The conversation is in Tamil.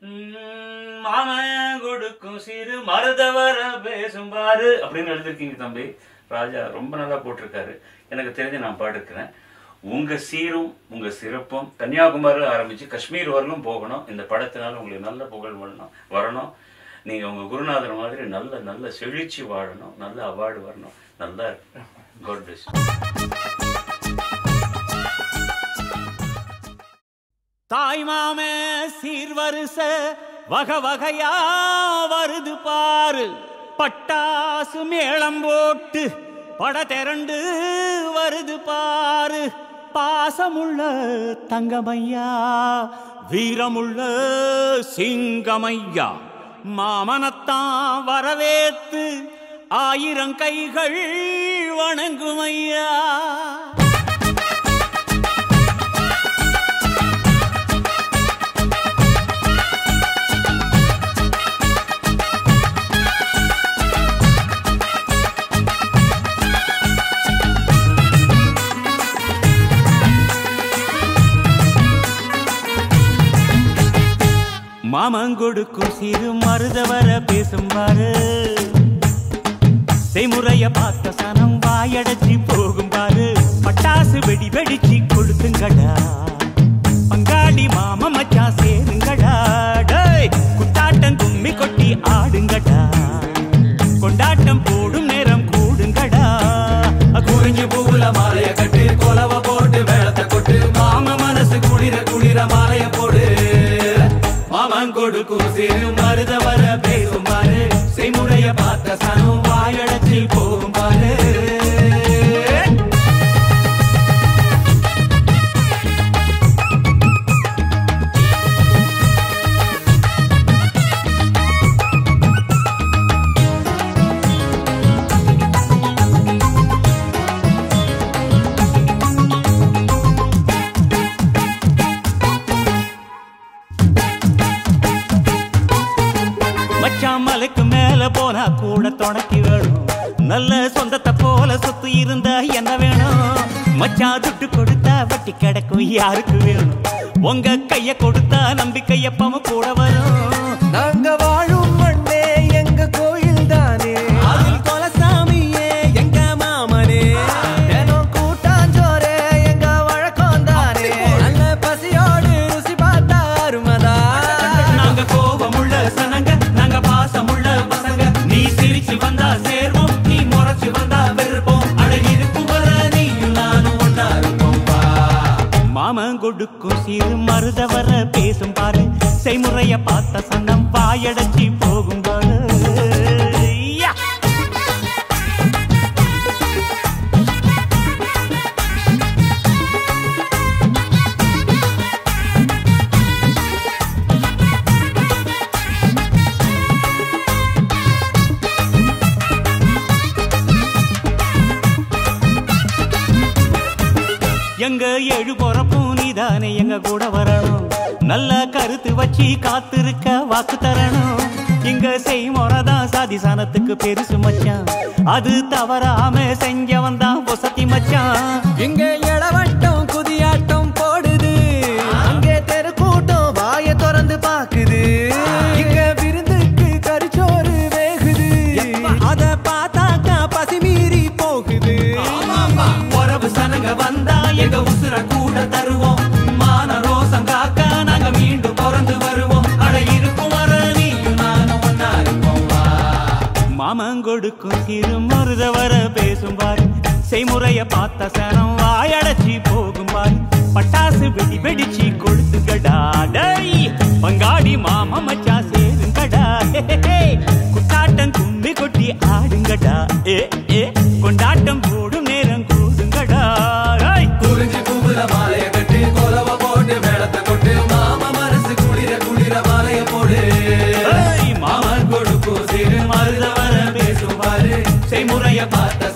உம், மாமன் கொடுக்கும் சிறு மருதவர பேசும் பாரு அப்படின்னு எழுதிருக்கீங்க தம்பி ராஜா ரொம்ப நல்லா போட்டிருக்காரு எனக்கு தெரிஞ்சு நான் பாடிருக்கிறேன் உங்க சீரும் உங்க சிறப்பும் கன்னியாகுமரி ஆரம்பிச்சு காஷ்மீர் வரலும் போகணும் இந்த படத்தினால உங்களுக்கு நல்ல புகழ் வரணும் வரணும் நீங்க உங்க குருநாதர் மாதிரி நல்ல நல்ல செழிச்சு வாழணும் நல்ல அவார்டு வரணும் நல்லா காட் பிளஸ் தாய்மாமே சீர்வரிச வகை வகையா வருது பாரு பட்டாசு மேளம் போட்டு பட திரண்டு வருது பாரு பாசமுள்ள தங்கமையா வீரமுள்ள சிங்கமையா மாமனத்தான் வரவேத்து ஆயிரம் கைகள் வணங்குமையா மாமங்கொடுக்கும் சிறு மருதவர பேசும் பாரு செய்முறைய பார்த்த சனம் வாயடைச்சி போகும் பாரு பட்டாசு வெடி வெடிச்சு கொடுத்துங்கடா பங்காளி மாம மச்சான் சேருங்கடா டேய் குத்தாட்டம் கும்மி கொட்டி ஆடுங்கடா கொண்டாட்டம் போடும் நேரம் கூடுங்கடா குறிஞ்சு பூவுல மாலைய கட்டு கொலவ போட்டு மேளத்தை கொட்டு மாம மனசு குளிர குளிர மாலைய போடு மாமன் கொடுக்கும் சிறு மருத வர பேசும் பாரு செய்முறைய பார்த்த சனம் வாயடைச்சி போகும் பாரு மச்சான் மலைக்கு மேல போனா கூட துணைக்கு வேணும் நல்ல சொந்தத்தை போல சொத்து இருந்தா என்ன வேணும் மச்சான் துட்டு கொடுத்தா வட்டி கிடக்கும் யாருக்கு வேணும் உங்க கைய கொடுத்தா நம்பிக்கை எப்பவும் கூட வரும் நாங்க வாழும் மண்ணே எங்க கோயில் தானே அதில் கொலசாமியே எங்க மாமனே தினம் கூட்டாஞ்சோரே எங்க வழக்கம் தானே நல்ல பசியோடு ருசி பார்த்தா அருமதா நாங்க கோபமுள்ள சனங்க நாங்க பாசமுள்ள பசங்க நீ சிரிச்சு வந்தா சேர்வோம் நீ முறைச்சு வந்தா வெறுப்போம் அழகிருக்கும் வர நீயும் நானும் ஒன்னா இருப்போம் வா. மாமன் கொடுக்கும் சிறு மருதவர பேசும் பாரு செய்முறைய பார்த்த சன்னம் வாயடைச்சி போகும் பாரு யா. எங்க ஏழு பொறப்பும் நீதானே எங்க கூட வரணும் நல்ல கருத்து வச்சு காத்திருக்க வாக்கு தரணும் இங்க செய்முறைதான் சாதி சாணத்துக்கு பெருசு மச்சான் அது தவறாம செஞ்சவன் தான் பொசத்தி மச்சான் இங்க இளவட்டம் குதியாட்டம் போடுது அங்கே தெருக்கூட்டம் வாய திறந்து பாக்குது இங்க விருந்துக்கு கரிச்சோறு வேகுது அத பார்த்தாக்கா பசி மீறி போகுது உறவு சனங்க வந்தா எங்க உசுர கூட தருவோம் மான ரோசம் காக்க நாங்க மீண்டும் பிறந்து வருவோம் அட இருக்கும் வர நீயும் நானும் ஒன்னா இருப்போம் வா. மாமன் கொடுக்கும் சிறு மருத வர பேசும் பாரு செய்முறைய பார்த்த சனம் வாயடைச்சி போகும் பாரு பட்டாசு வெடி வெடிச்சு கொடுத்துங்கடா டேய் பங்காடி மாமா மச்சா சேருங்கடா ஹே, ஹே, ஹே. குத்தாட்டம் கும்மி கொட்டி ஆடுங்கடா ஏ ஏ கொண்டாட்டம் போடும் நேரம் கூடுங்கடா ஏய். குறிஞ்சி பூவுல மாலைய கட்டி கொலவ போட்டு மேளத்தை கொட்டு மாமா மனசு குளிர குளிர மாலைய போடு ஏய், மாமன் கொடுக்கும் சிறு மருத வர பேசும் பாரு செய்முறைய பார்த்த